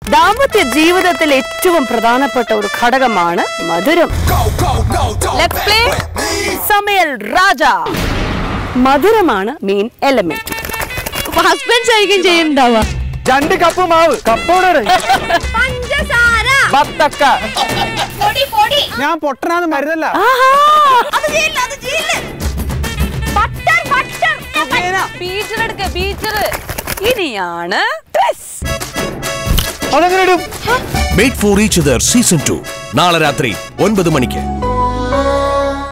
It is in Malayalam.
ദാമ്പത്യ ജീവിതത്തിൽ ഏറ്റവും പ്രധാനപ്പെട്ട ഒരു ഘടകമാണ് മധുരം Let's play സമയൽ രാജ മധുരമാണ് മെയിൻ എലമെന്റ് ഹസ്ബൻഡ്സ് ആയിരിക്കും ചെയ്യുന്നുണ്ടാവുക രണ്ട് കപ്പ് മാവ് കപ്പോടെ പഞ്ചസാര ബത്തക്ക പൊടി പൊടി ഞാൻ പൊട്ടനാന്ന് മരുന്നല്ല അത് ചെയ്യില്ല അത് ചെയ്യില്ല ബട്ടർ ബട്ടർ ബീറ്റർ എടുക്ക ബീറ്റർ ഇനിയാണ് twist. അതെങ്ങനെ ഇടും made for each other season two നാളെ രാത്രി ഒൻപത് മണിക്ക്